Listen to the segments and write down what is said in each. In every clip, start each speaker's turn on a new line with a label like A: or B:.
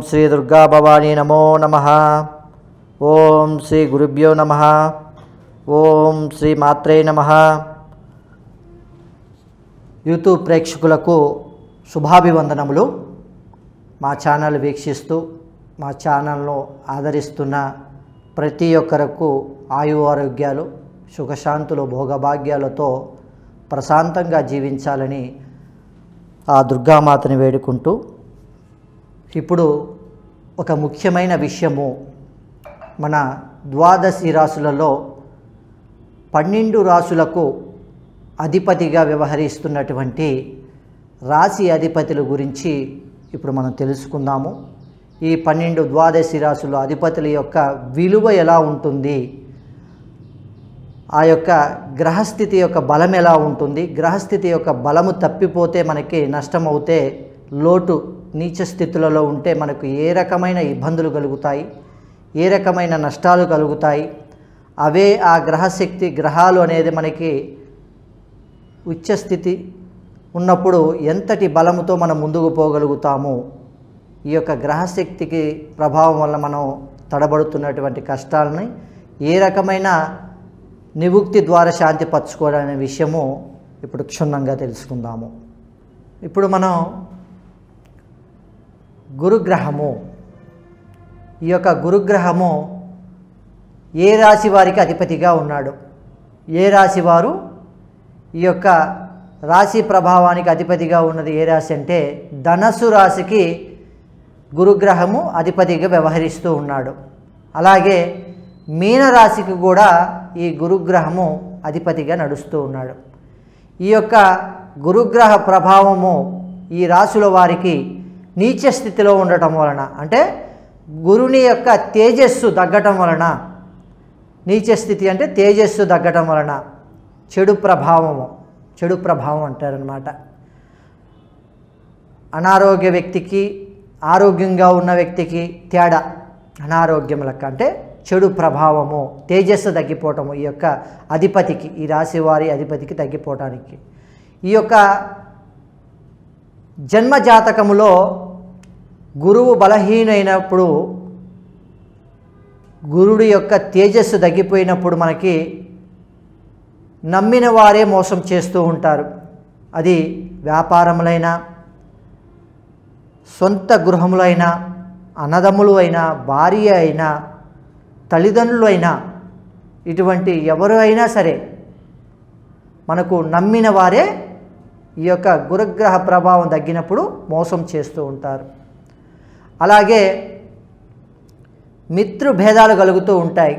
A: శ్రీ దుర్గా భవానీ నమో నమ ఓం శ్రీ గురుభ్యో నమ ఓం శ్రీ మాత్రే నమ యూట్యూబ్ ప్రేక్షకులకు శుభాభివందనములు మా ఛానల్ వీక్షిస్తూ మా ఛానల్ను ఆదరిస్తున్న ప్రతి ఒక్కరకు ఆయు ఆరోగ్యాలు సుఖశాంతులు భోగభాగ్యాలతో ప్రశాంతంగా జీవించాలని ఆ దుర్గామాతని వేడుకుంటూ ఇప్పుడు ఒక ముఖ్యమైన విషయము మన ద్వాదశి రాసులలో పన్నెండు రాసులకు అధిపతిగా వ్యవహరిస్తున్నటువంటి రాశి అధిపతుల గురించి ఇప్పుడు మనం తెలుసుకుందాము ఈ పన్నెండు ద్వాదశి రాసుల అధిపతుల యొక్క విలువ ఎలా ఉంటుంది ఆ యొక్క గ్రహస్థితి యొక్క బలం ఎలా ఉంటుంది గ్రహస్థితి యొక్క బలము తప్పిపోతే మనకి నష్టం అవుతే లోటు నీచ స్థితులలో ఉంటే మనకు ఏ రకమైన ఇబ్బందులు కలుగుతాయి ఏ రకమైన నష్టాలు కలుగుతాయి అవే ఆ గ్రహశక్తి గ్రహాలు అనేది మనకి ఉచ్చస్థితి ఉన్నప్పుడు ఎంతటి బలముతో మనం ముందుకు పోగలుగుతాము ఈ యొక్క గ్రహశక్తికి ప్రభావం వల్ల మనం తడబడుతున్నటువంటి కష్టాలని ఏ రకమైన నివుక్తి ద్వారా శాంతి పరచుకోవడం అనే విషయము ఇప్పుడు క్షుణ్ణంగా తెలుసుకుందాము ఇప్పుడు మనం గురుగ్రహము ఈ యొక్క గురుగ్రహము ఏ రాశి వారికి అధిపతిగా ఉన్నాడు ఏ రాశి వారు ఈ యొక్క రాశి ప్రభావానికి అధిపతిగా ఉన్నది ఏ రాశి అంటే ధనస్సు రాశికి గురుగ్రహము అధిపతిగా వ్యవహరిస్తూ ఉన్నాడు అలాగే మీనరాశికి కూడా ఈ గురుగ్రహము అధిపతిగా నడుస్తూ ఉన్నాడు ఈ యొక్క గురుగ్రహ ప్రభావము ఈ రాశుల వారికి నీచ స్థితిలో ఉండటం వలన అంటే గురుని యొక్క తేజస్సు తగ్గటం వలన నీచ స్థితి అంటే తేజస్సు తగ్గటం వలన చెడు ప్రభావము చెడు ప్రభావం అంటారనమాట అనారోగ్య వ్యక్తికి ఆరోగ్యంగా ఉన్న వ్యక్తికి తేడా అనారోగ్యం లెక్క అంటే చెడు ప్రభావము తేజస్సు తగ్గిపోవటము ఈ యొక్క అధిపతికి ఈ రాశి వారి అధిపతికి తగ్గిపోవటానికి ఈ యొక్క జన్మ జాతకములో గురువు బలహీనైనప్పుడు గురుడి యొక్క తేజస్సు తగ్గిపోయినప్పుడు మనకి నమ్మిన వారే మోసం చేస్తూ ఉంటారు అది వ్యాపారములైనా సొంత గృహములైనా అన్నదమ్ములు అయినా భార్య అయినా తల్లిదండ్రులు అయినా ఇటువంటి ఎవరు అయినా సరే మనకు నమ్మిన వారే ఈ యొక్క గురుగ్రహ ప్రభావం తగ్గినప్పుడు మోసం చేస్తూ ఉంటారు అలాగే మిత్రు భేదాలు కలుగుతూ ఉంటాయి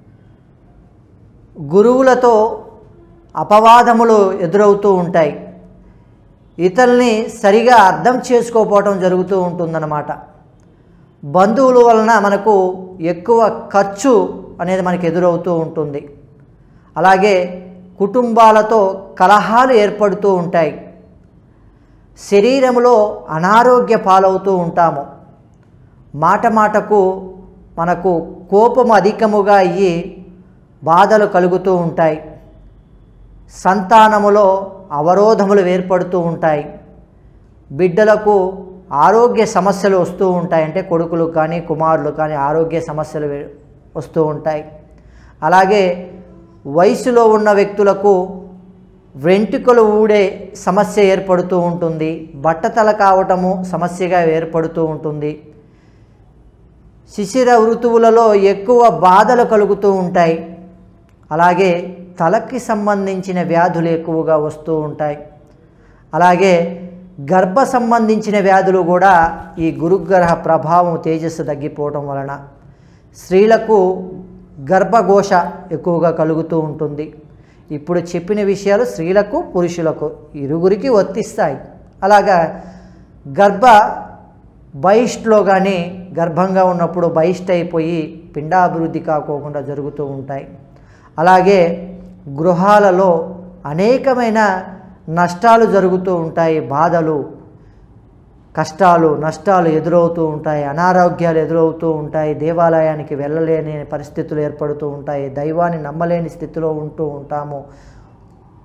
A: గురువులతో అపవాదములు ఎదురవుతూ ఉంటాయి ఇతరుల్ని సరిగా అర్థం చేసుకోకపోవటం జరుగుతూ ఉంటుందన్నమాట బంధువుల వలన మనకు ఎక్కువ ఖర్చు అనేది మనకు ఎదురవుతూ ఉంటుంది అలాగే కుటుంబాలతో కలహాలు ఏర్పడుతూ ఉంటాయి శరీరంలో అనారోగ్య పాలవుతూ ఉంటాము మాట మాటకు మనకు కోపం అధికముగా అయ్యి బాధలు కలుగుతూ ఉంటాయి సంతానములో అవరోధములు ఏర్పడుతూ ఉంటాయి బిడ్డలకు ఆరోగ్య సమస్యలు వస్తూ ఉంటాయి అంటే కొడుకులు కానీ కుమారులు కానీ ఆరోగ్య సమస్యలు వే- వస్తూ ఉంటాయి అలాగే వయసులో ఉన్న వ్యక్తులకు వెంట్రుకలు ఊడే సమస్య ఏర్పడుతూ ఉంటుంది బట్టతల కావటము సమస్యగా ఏర్పడుతూ ఉంటుంది శిశిర ఋతువులలో ఎక్కువ బాధలు కలుగుతూ ఉంటాయి అలాగే తలకి సంబంధించిన వ్యాధులు ఎక్కువగా వస్తూ ఉంటాయి అలాగే గర్భ సంబంధించిన వ్యాధులు కూడా ఈ గురుగ్రహ ప్రభావం తేజస్సు తగ్గిపోవటం వలన స్త్రీలకు గర్భఘోష ఎక్కువగా కలుగుతూ ఉంటుంది ఇప్పుడు చెప్పిన విషయాలు స్త్రీలకు పురుషులకు ఇరుగురికి వర్తిస్తాయి అలాగా గర్భ బహిష్ట్లో కానీ గర్భంగా ఉన్నప్పుడు బహిష్ట అయిపోయి పిండాభివృద్ధి కాకోకుండా జరుగుతూ ఉంటాయి అలాగే గృహాలలో అనేకమైన నష్టాలు జరుగుతూ ఉంటాయి బాధలు కష్టాలు నష్టాలు ఎదురవుతూ ఉంటాయి అనారోగ్యాలు ఎదురవుతూ ఉంటాయి దేవాలయానికి వెళ్ళలేని పరిస్థితులు ఏర్పడుతూ ఉంటాయి దైవాన్ని నమ్మలేని స్థితిలో ఉంటూ ఉంటాము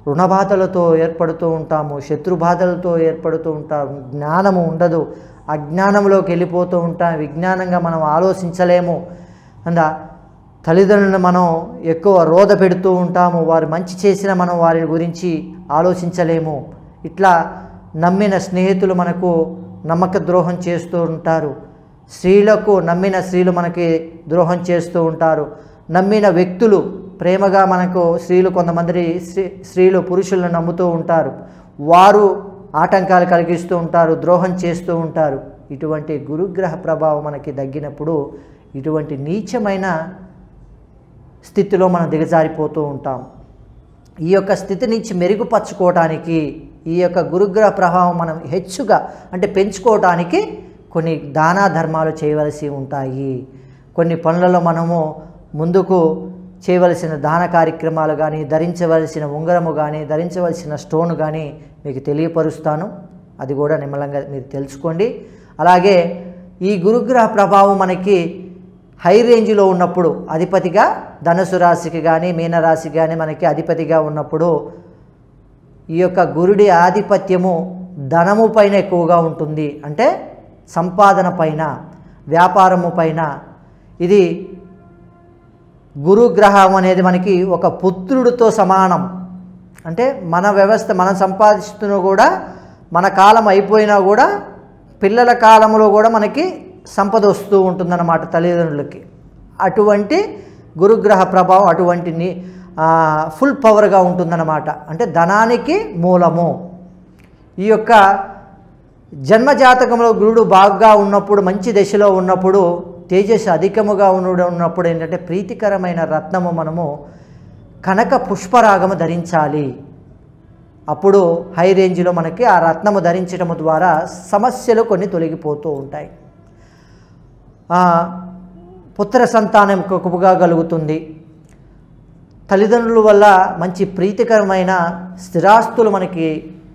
A: రుణబాధలతో ఏర్పడుతూ ఉంటాము శత్రుబాధలతో ఏర్పడుతూ ఉంటాము జ్ఞానము ఉండదు అజ్ఞానంలోకి వెళ్ళిపోతూ ఉంటాం విజ్ఞానంగా మనం ఆలోచించలేము అందా తల్లిదండ్రులను మనం ఎక్కువ రోధ పెడుతూ ఉంటాము వారు మంచి చేసిన మనం వారి గురించి ఆలోచించలేము ఇట్లా నమ్మిన స్నేహితులు మనకు నమ్మక ద్రోహం చేస్తూ ఉంటారు స్త్రీలకు నమ్మిన స్త్రీలు మనకి ద్రోహం చేస్తూ ఉంటారు నమ్మిన వ్యక్తులు ప్రేమగా మనకు స్త్రీలు కొంతమంది స్త్రీ స్త్రీలు పురుషులను నమ్ముతూ ఉంటారు వారు ఆటంకాలు కలిగిస్తూ ఉంటారు ద్రోహం చేస్తూ ఉంటారు ఇటువంటి గురుగ్రహ ప్రభావం మనకి తగ్గినప్పుడు ఇటువంటి నీచమైన స్థితిలో మనం దిగజారిపోతూ ఉంటాం ఈ యొక్క స్థితి నుంచి మెరుగుపరచుకోవడానికి ఈ యొక్క గురుగ్రహ ప్రభావం మనం హెచ్చుగా అంటే పెంచుకోవడానికి కొన్ని దానా ధర్మాలు చేయవలసి ఉంటాయి కొన్ని పనులలో మనము ముందుకు చేయవలసిన దాన కార్యక్రమాలు కానీ ధరించవలసిన ఉంగరము కానీ ధరించవలసిన స్టోన్ కానీ మీకు తెలియపరుస్తాను అది కూడా నిమ్మలంగా మీరు తెలుసుకోండి అలాగే ఈ గురుగ్రహ ప్రభావం మనకి హై రేంజ్లో ఉన్నప్పుడు అధిపతిగా ధనుసు రాశికి కానీ మీనరాశికి కానీ మనకి అధిపతిగా ఉన్నప్పుడు ఈ యొక్క గురుడి ఆధిపత్యము ధనము పైన ఎక్కువగా ఉంటుంది అంటే సంపాదన పైన వ్యాపారము పైన ఇది గురుగ్రహం అనేది మనకి ఒక పుత్రుడితో సమానం అంటే మన వ్యవస్థ మనం సంపాదిస్తున్న కూడా మన కాలం అయిపోయినా కూడా పిల్లల కాలంలో కూడా మనకి సంపద వస్తూ ఉంటుందన్నమాట తల్లిదండ్రులకి అటువంటి గురుగ్రహ ప్రభావం అటువంటి ని- ఆ, ఫుల్ పవర్గా ఉంటుందన్నమాట అంటే ధనానికి మూలము ఈ యొక్క జన్మజాతకంలో గురుడు బాగా ఉన్నప్పుడు మంచి దశలో ఉన్నప్పుడు తేజస్సు అధికముగా ఉన్న ఉన్నప్పుడు ఏంటంటే ప్రీతికరమైన రత్నము మనము కనక పుష్పరాగము ధరించాలి అప్పుడు హై రేంజ్లో మనకి ఆ రత్నము ధరించడం ద్వారా సమస్యలు కొన్ని తొలగిపోతూ ఉంటాయి ఆ, పుత్ర సంతానం ఎక్కువగా కలుగుతుంది తల్లిదండ్రుల వల్ల మంచి ప్రీతికరమైన స్థిరాస్తులు మనకి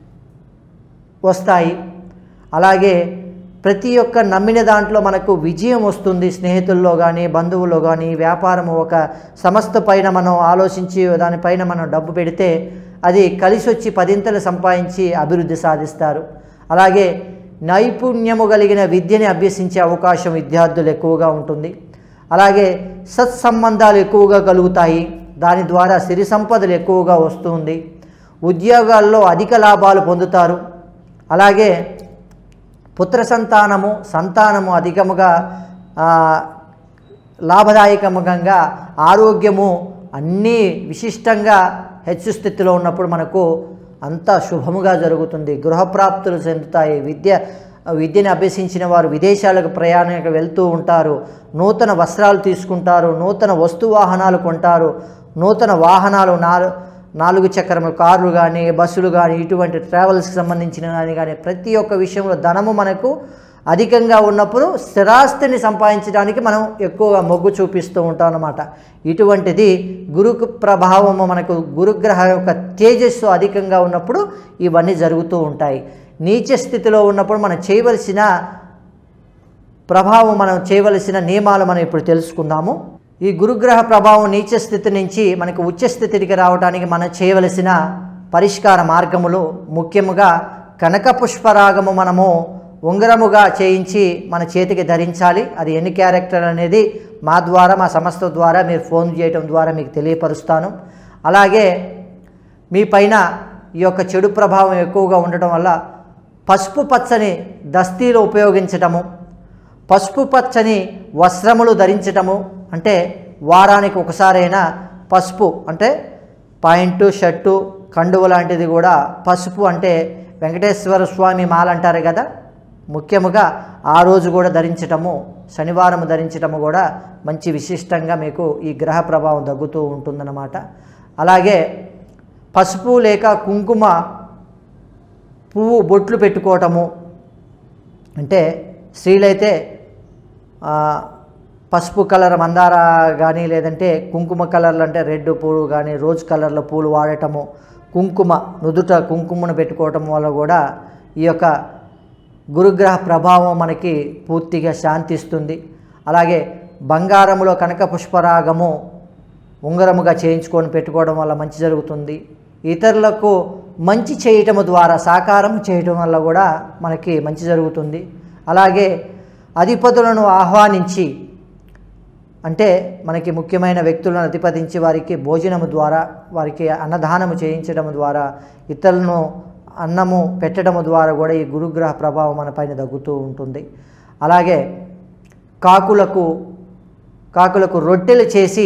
A: వస్తాయి అలాగే ప్రతి ఒక్క నమ్మిన దాంట్లో మనకు విజయం వస్తుంది స్నేహితుల్లో కానీ బంధువుల్లో కానీ వ్యాపారం ఒక సంస్థ పైన మనం ఆలోచించి దానిపైన మనం డబ్బు పెడితే అది కలిసి వచ్చి పదింతలు సంపాదించి అభివృద్ధి సాధిస్తారు అలాగే నైపుణ్యము కలిగిన విద్యని అభ్యసించే అవకాశం విద్యార్థులు ఎక్కువగా ఉంటుంది అలాగే సత్సంబంధాలు ఎక్కువగా కలుగుతాయి దాని ద్వారా సిరి సంపదలు ఎక్కువగా వస్తుంది ఉద్యోగాల్లో అధిక లాభాలు పొందుతారు అలాగే పుత్ర సంతానము సంతానము అధికముగా ఆ, లాభదాయకముగా ఆరోగ్యము అన్నీ విశిష్టంగా హెచ్చు స్థితిలో ఉన్నప్పుడు మనకు అంతా శుభముగా జరుగుతుంది గృహప్రాప్తులు చెందుతాయి విద్య విద్యను అభ్యసించిన వారు విదేశాలకు ప్రయాణానికి వెళ్తూ ఉంటారు నూతన వస్త్రాలు తీసుకుంటారు నూతన వస్తు వాహనాలు కొంటారు నూతన వాహనాలు నాలు నాలుగు చక్రముల కార్లు కానీ బస్సులు కానీ ఇటువంటి ట్రావెల్స్కి సంబంధించిన కానీ కానీ ప్రతి ఒక్క విషయంలో ధనము మనకు అధికంగా ఉన్నప్పుడు స్థిరాస్తిని సంపాదించడానికి మనం ఎక్కువగా మొగ్గు చూపిస్తూ ఉంటాం అన్నమాట ఇటువంటిది గురు ప్రభావము మనకు గురుగ్రహ యొక్క తేజస్సు అధికంగా ఉన్నప్పుడు ఇవన్నీ జరుగుతూ ఉంటాయి నీచ స్థితిలో ఉన్నప్పుడు మనం చేయవలసిన ప్రభావం మనం చేయవలసిన నియమాలు మనం ఇప్పుడు తెలుసుకుందాము ఈ గురుగ్రహ ప్రభావం నీచ స్థితి నుంచి మనకు ఉచ్చ స్థితికి రావడానికి మనం చేయవలసిన పరిష్కార మార్గములు ముఖ్యముగా కనక పుష్పరాగము మనము ఉంగరముగా చేయించి మన చేతికి ధరించాలి అది ఎన్ని క్యారెక్టర్ అనేది మా ద్వారా మా సంస్థ ద్వారా మీరు ఫోన్ చేయటం ద్వారా మీకు తెలియపరుస్తాను అలాగే మీ పైన ఈ యొక్క చెడు ప్రభావం ఎక్కువగా ఉండటం వల్ల పసుపు పచ్చని దస్తీలు ఉపయోగించటము పసుపు పచ్చని వస్త్రములు ధరించటము అంటే వారానికి ఒకసారైనా పసుపు అంటే పాయింటు షర్టు కండువ లాంటిది కూడా పసుపు అంటే వెంకటేశ్వర స్వామి మాల అంటారు కదా ముఖ్యముగా ఆ రోజు కూడా ధరించటము శనివారం ధరించటము కూడా మంచి విశిష్టంగా మీకు ఈ గ్రహ ప్రభావం తగ్గుతూ ఉంటుందన్నమాట అలాగే పసుపు లేక కుంకుమ పువ్వు బొట్లు పెట్టుకోవటము అంటే స్త్రీలైతే ఆ, పసుపు కలర్ మందార కానీ లేదంటే కుంకుమ కలర్లు అంటే రెడ్ పూలు కానీ రోజ్ కలర్ల పూలు వాడటము కుంకుమ నుదుట కుంకుమను పెట్టుకోవటం వల్ల కూడా ఈ యొక్క గురుగ్రహ ప్రభావం మనకి పూర్తిగా శాంతిస్తుంది అలాగే బంగారములో కనక పుష్పరాగము ఉంగరముగా చేయించుకొని పెట్టుకోవడం వల్ల మంచి జరుగుతుంది ఇతరులకు మంచి చేయటం ద్వారా సాకారం చేయటం వల్ల కూడా మనకి మంచి జరుగుతుంది అలాగే అధిపతులను ఆహ్వానించి అంటే మనకి ముఖ్యమైన వ్యక్తులను అధిపతించి వారికి భోజనము ద్వారా వారికి అన్నదానము చేయించడం ద్వారా ఇతరులను అన్నము పెట్టడము ద్వారా కూడా ఈ గురుగ్రహ ప్రభావం మన పైన తగ్గుతూ ఉంటుంది అలాగే కాకులకు కాకులకు రొట్టెలు చేసి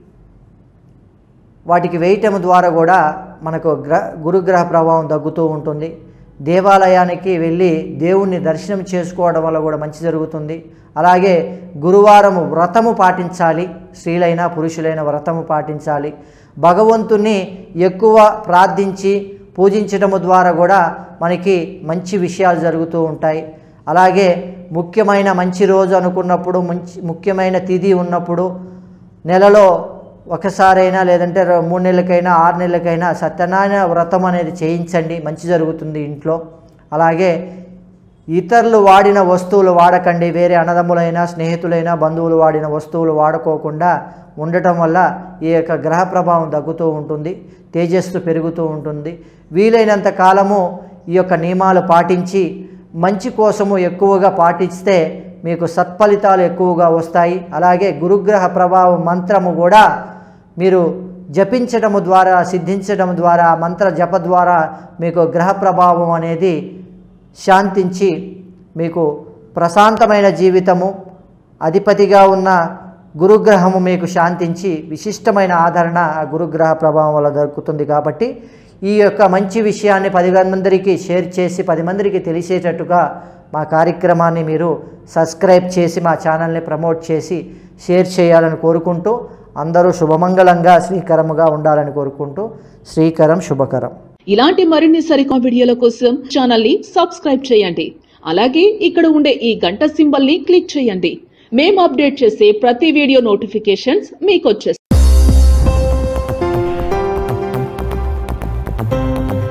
A: వాటికి వేయటం ద్వారా కూడా మనకు గ్ర గురుగ్రహ ప్రభావం తగ్గుతూ ఉంటుంది దేవాలయానికి వెళ్ళి దేవుణ్ణి దర్శనం చేసుకోవడం వల్ల కూడా మంచి జరుగుతుంది అలాగే గురువారము వ్రతము పాటించాలి స్త్రీలైనా పురుషులైన వ్రతము పాటించాలి భగవంతుని ఎక్కువ ప్రార్థించి పూజించడము ద్వారా కూడా మనకి మంచి విషయాలు జరుగుతూ ఉంటాయి అలాగే ముఖ్యమైన మంచి రోజు అనుకున్నప్పుడు మంచి ముఖ్యమైన తిథి ఉన్నప్పుడు నెలలో ఒకసారైనా లేదంటే రె- మూడు నెలలకైనా ఆరు నెలలకైనా సత్యనారాయణ వ్రతం అనేది చేయించండి మంచి జరుగుతుంది ఇంట్లో అలాగే ఇతరులు వాడిన వస్తువులు వాడకండి వేరే అన్నదమ్ములైనా స్నేహితులైనా బంధువులు వాడిన వస్తువులు వాడుకోకుండా ఉండటం వల్ల ఈ యొక్క గ్రహ ప్రభావం తగ్గుతూ ఉంటుంది తేజస్సు పెరుగుతూ ఉంటుంది వీలైనంత కాలము ఈ యొక్క నియమాలు పాటించి మంచి కోసము ఎక్కువగా పాటిస్తే మీకు సత్ఫలితాలు ఎక్కువగా వస్తాయి అలాగే గురుగ్రహ ప్రభావం మంత్రము కూడా మీరు జపించడము ద్వారా సిద్ధించడం ద్వారా ఆ మంత్ర జప ద్వారా మీకు గ్రహ ప్రభావం అనేది శాంతించి మీకు ప్రశాంతమైన జీవితము అధిపతిగా ఉన్న గురుగ్రహము మీకు శాంతించి విశిష్టమైన ఆదరణ ఆ గురుగ్రహ ప్రభావం వల్ల దొరుకుతుంది కాబట్టి ఈ యొక్క మంచి విషయాన్ని పది మందికి షేర్ చేసి పది మందికి తెలిసేటట్టుగా మా కార్యక్రమాన్ని మీరు సబ్స్క్రైబ్ చేసి మా ఛానల్ని ప్రమోట్ చేసి షేర్ చేయాలని కోరుకుంటూ అందరూ శుభమంగళంగా శ్రీకరముగా ఉండాలని కోరుకుంటూ శ్రీకరం శుభకరం
B: ఇలాంటి మరిన్ని సరికొత్త వీడియోల కోసం ఛానల్ ని సబ్స్క్రైబ్ చేయండి అలాగే ఇక్కడ ఉండే ఈ గంట సింబల్ ని క్లిక్ చేయండి మేము అప్డేట్ చేసే ప్రతి వీడియో నోటిఫికేషన్స్ మీకు వచ్చేస్తాయి